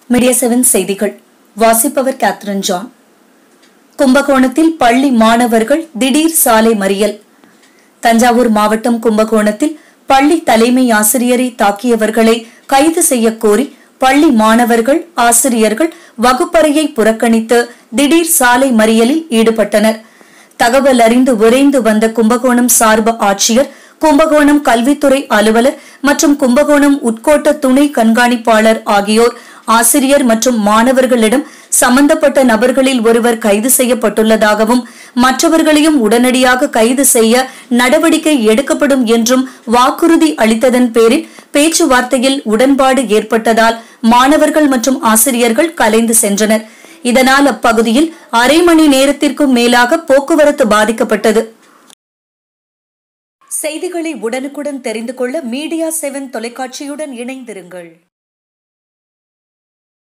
media seven செய்திகள் வாசிப்பவர் Catherine John கும்பகோணத்தில் பள்ளி மாணவர்கள் திடீர் சாலை மறியல் தஞ்சாவூர் மாவட்டம் கும்பகோணத்தில் பள்ளி தலைமை ஆசிரியரை தாக்கியவர்களை கைது செய்யக் கோரி பள்ளி மாணவர்கள் ஆசிரியர்கள் வகுப்பறையை புறக்கணித்து திடீர் சாலை மறியலில் ஈடுபட்டனர் தகவல் அறிந்து விரைந்து வந்த கும்பகோணம் சார்பு ஆட்சியர் கும்பகோணம் கல்வித்துறை அலுவலர் மற்றும் கும்பகோணம் உட்கோட்ட துணை கண்காணிப்பாளர் ஆகியோர் ஆசிரியர் மற்றும் மாணவர்களிடம் சம்பந்தப்பட்ட நபர்களில் ஒருவர் கைது செய்யப்பட்டுள்ளதாகவும் மற்றவர்களையும் உடனடியாக கைது செய்ய நடவடிக்கை எடுக்கப்படும் என்றும் வாக்குறுதி அளித்ததன் பேரில் பேச்சுவார்த்தையில் உடன்பாடு ஏற்பட்டதால் மாணவர்கள் மற்றும் ஆசிரியர்கள் கலைந்து சென்றனர் இதனால் அப்பகுதியில் அரை மணி நேரத்திற்கும் மேலாக போக்குவரத்து பாதிக்கப்பட்டது செய்திகளை உடனுக்குடன் தெரிந்து கொள்ள மீடியா செவன் தொலைக்காட்சியுடன் இணைந்திருங்கள்